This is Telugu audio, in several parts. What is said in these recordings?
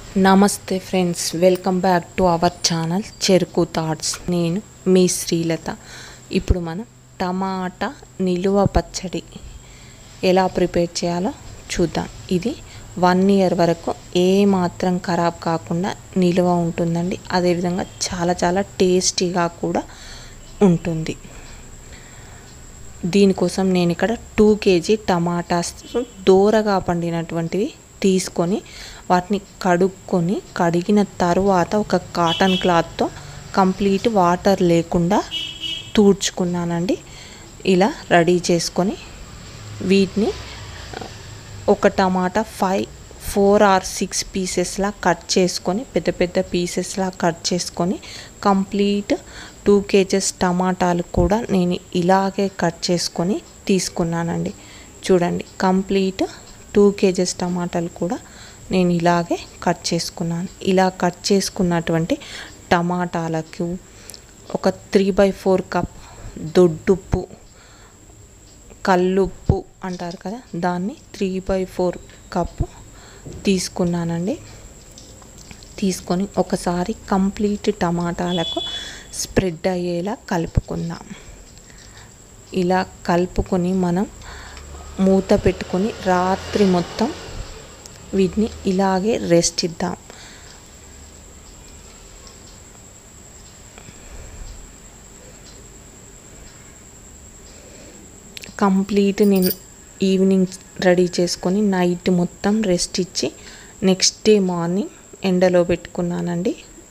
నమస్తే friends welcome back to our channel Cheruku thoughts నేను మీ శ్రీలత ఇప్పుడు మనం టమాటా నిలువ పచ్చడి ఎలా ప్రిపేర్ చేయాలో చూద్దాం ఇది వన్ ఇయర్ వరకు ఏ మాత్రం ఖరాబ్ కాకుండా నిలువ ఉంటుందండి అదేవిధంగా చాలా చాలా టేస్టీగా కూడా ఉంటుంది దీనికోసం నేను ఇక్కడ టూ కేజీ టమాటాస్ దూరగా పండినటువంటివి తీసుకొని వాటిని కడుక్కొని కడిగిన తరువాత ఒక కాటన్ క్లాత్తో కంప్లీట్ వాటర్ లేకుండా తూడ్చుకున్నానండి ఇలా రెడీ చేసుకొని వీటిని ఒక tomato five four or six పీసెస్లా కట్ చేసుకొని పెద్ద పెద్ద పీసెస్లా కట్ చేసుకొని కంప్లీట్ టూ కేజెస్ టమాటాలు కూడా నేను ఇలాగే కట్ చేసుకొని తీసుకున్నానండి చూడండి కంప్లీట్ టూ కేజెస్ టమాటాలు కూడా నేను ఇలాగే కట్ చేసుకున్నాను ఇలా కట్ చేసుకున్నటువంటి టమాటాలకు ఒక త్రీ బై ఫోర్ కప్ దొడ్డుప్పు కల్లుప్పు అంటారు కదా దాన్ని త్రీ బై ఫోర్ కప్పు తీసుకున్నానండి తీసుకొని ఒకసారి కంప్లీట్ టమాటాలకు స్ప్రెడ్ అయ్యేలా కలుపుకుందాం ఇలా కలుపుకొని మనం మూత పెట్టుకొని రాత్రి మొత్తం వీటిని ఇలాగే రెస్ట్ ఇద్దాం కంప్లీట్ నేను ఈవినింగ్ రెడీ చేసుకొని నైట్ మొత్తం రెస్ట్ ఇచ్చి నెక్స్ట్ డే మార్నింగ్ ఎండలో పెట్టుకున్నానండి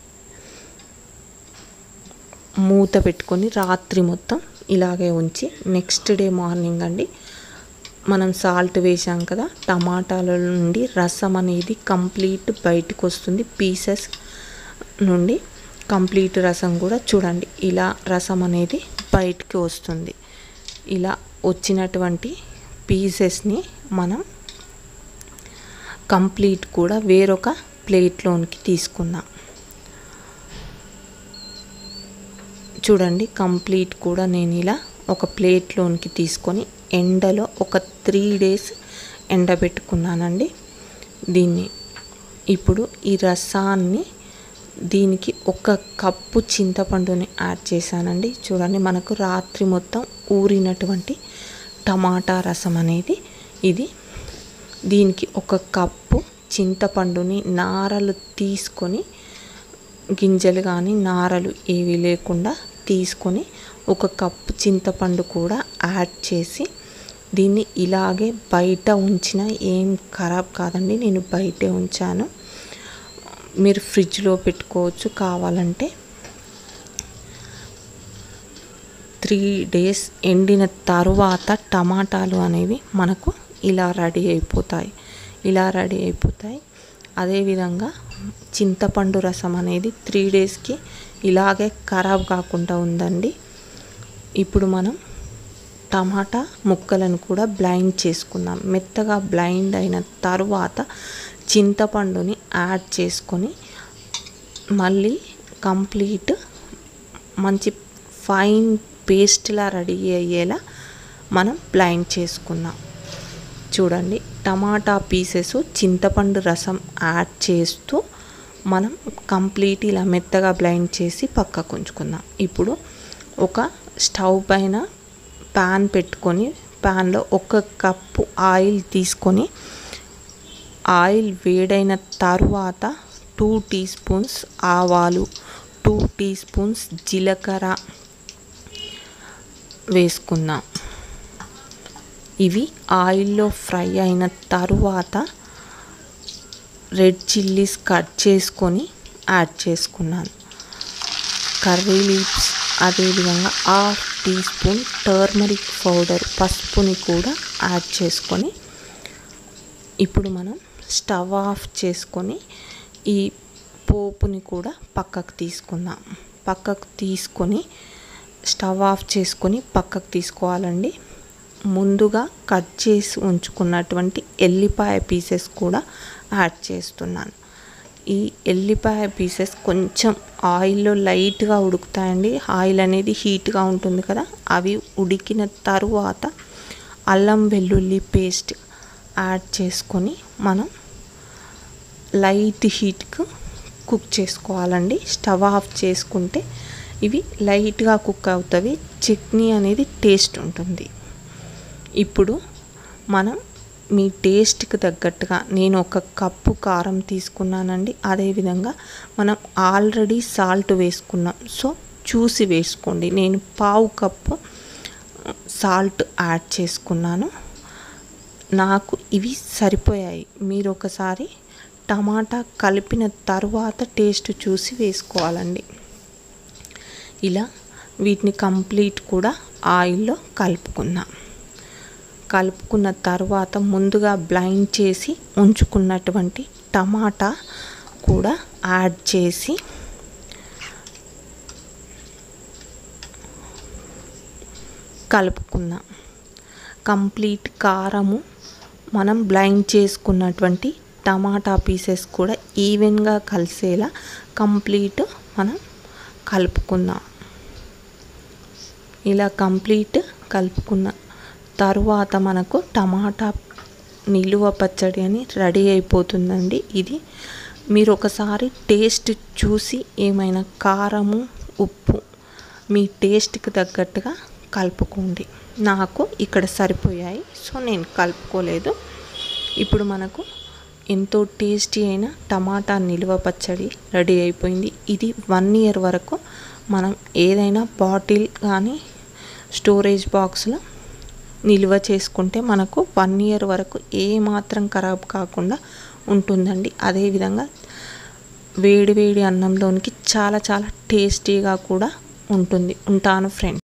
మూత పెట్టుకొని రాత్రి మొత్తం ఇలాగే ఉంచి నెక్స్ట్ డే మార్నింగ్ అండి మనం సాల్ట్ వేసాం కదా టమాటాల నుండి రసం అనేది కంప్లీట్ బయటకు వస్తుంది పీసెస్ నుండి కంప్లీట్ రసం కూడా చూడండి ఇలా రసం అనేది బయటికి వస్తుంది ఇలా వచ్చినటువంటి పీసెస్ని మనం కంప్లీట్ కూడా వేరొక ప్లేట్లోనికి తీసుకుందాం చూడండి కంప్లీట్ కూడా నేను ఇలా ఒక ప్లేట్లోనికి తీసుకొని ఎండలో ఒక త్రీ డేస్ ఎండబెట్టుకున్నానండి దీన్ని ఇప్పుడు ఈ రసాన్ని దీనికి ఒక కప్పు చింతపండుని యాడ్ చేశానండి చూడండి మనకు రాత్రి మొత్తం ఊరినటువంటి టమాటా రసం అనేది ఇది దీనికి ఒక కప్పు చింతపండుని నారలు తీసుకొని గింజలు కానీ నారలు ఏవి లేకుండా తీసుకొని ఒక కప్పు చింతపండు కూడా యాడ్ చేసి దీన్ని ఇలాగే బయట ఉంచిన ఏం ఖరాబ్ కాదండి నేను బయటే ఉంచాను మీరు ఫ్రిడ్జ్లో పెట్టుకోవచ్చు కావాలంటే త్రీ డేస్ ఎండిన తరువాత టమాటాలు అనేవి మనకు ఇలా రెడీ అయిపోతాయి ఇలా రెడీ అయిపోతాయి అదేవిధంగా చింతపండు రసం అనేది త్రీ డేస్కి ఇలాగే ఖరాబ్ కాకుండా ఉందండి ఇప్పుడు మనం టమాటా ముక్కలను కూడా బ్లైండ్ చేసుకుందాం మెత్తగా బ్లైండ్ అయిన తరువాత చింతపండుని యాడ్ చేసుకొని మళ్ళీ కంప్లీట్ మంచి ఫైన్ పేస్ట్లా రెడీ అయ్యేలా మనం బ్లైండ్ చేసుకుందాం చూడండి టమాటా పీసెస్ చింతపండు రసం యాడ్ చేస్తూ మనం కంప్లీట్ ఇలా మెత్తగా బ్లైండ్ చేసి పక్కకు ఉంచుకుందాం ఇప్పుడు ఒక స్టవ్ పైన ప్యాన్ పెట్టుకొని ప్యాన్లో ఒక కప్పు ఆయిల్ తీసుకొని ఆయిల్ వేడైన తరువాత టూ టీ స్పూన్స్ ఆవాలు టూ టీ స్పూన్స్ జీలకర్ర వేసుకుందాం ఇవి ఆయిల్లో ఫ్రై అయిన తరువాత రెడ్ చిల్లీస్ కట్ చేసుకొని యాడ్ చేసుకున్నాను కర్రీ లీవ్స్ అదేవిధంగా half teaspoon turmeric powder పసుపుని కూడా యాడ్ చేసుకొని ఇప్పుడు మనం స్టవ్ ఆఫ్ చేసుకొని ఈ పోపుని కూడా పక్కకు తీసుకుందాం పక్కకు తీసుకొని స్టవ్ ఆఫ్ చేసుకొని పక్కకు తీసుకోవాలండి ముందుగా కట్ చేసి ఉంచుకున్నటువంటి ఎల్లిపాయ పీసెస్ కూడా యాడ్ చేస్తున్నాను ఈ ఎల్లిపాయ పీసెస్ కొంచెం ఆయిల్లో లైట్గా ఉడుకుతాయండి ఆయిల్ అనేది హీట్గా ఉంటుంది కదా అవి ఉడికిన తరువాత అల్లం వెల్లుల్లి పేస్ట్ యాడ్ చేసుకొని మనం లైట్ హీట్కు కుక్ చేసుకోవాలండి స్టవ్ ఆఫ్ చేసుకుంటే ఇవి లైట్గా కుక్ అవుతుంది చట్నీ అనేది టేస్ట్ ఉంటుంది ఇప్పుడు మనం మీ టేస్ట్కి తగ్గట్టుగా నేను ఒక కప్పు కారం తీసుకున్నానండి అదేవిధంగా మనం ఆల్రెడీ సాల్ట్ వేసుకున్నాం సో చూసి వేసుకోండి నేను పావు కప్పు సాల్ట్ యాడ్ చేసుకున్నాను నాకు ఇవి సరిపోయాయి మీరు ఒకసారి టమాటా కలిపిన తర్వాత టేస్ట్ చూసి వేసుకోవాలండి ఇలా వీటిని కంప్లీట్ కూడా ఆయిల్లో కలుపుకుందాం కలుపుకున్న తర్వాత ముందుగా బ్లైండ్ చేసి ఉంచుకున్నటువంటి టమాటా కూడా యాడ్ చేసి కలుపుకుందాం కంప్లీట్ కారము మనం బ్లైండ్ చేసుకున్నటువంటి టమాటా పీసెస్ కూడా ఈవెన్గా కలిసేలా కంప్లీట్ మనం కలుపుకుందాం ఇలా కంప్లీట్ కలుపుకున్న తరువాత మనకు టమాటా నిలువ పచ్చడి అని రెడీ అయిపోతుందండి ఇది మీరు ఒకసారి టేస్ట్ చూసి ఏమైనా కారము ఉప్పు మీ టేస్ట్కి తగ్గట్టుగా కలుపుకోండి నాకు ఇక్కడ సరిపోయాయి సో నేను కలుపుకోలేదు ఇప్పుడు మనకు ఎంతో టేస్టీ అయిన టమాటా నిలువ పచ్చడి రెడీ అయిపోయింది ఇది వన్ ఇయర్ వరకు మనం ఏదైనా బాటిల్ కానీ స్టోరేజ్ బాక్స్లో నిల్వ చేసుకుంటే మనకు వన్ ఇయర్ వరకు ఏ మాత్రం ఖరాబ్ కాకుండా ఉంటుందండి అదేవిధంగా వేడి వేడి అన్నంలోనికి చాలా చాలా టేస్టీగా కూడా ఉంటుంది ఉంటాను ఫ్రెండ్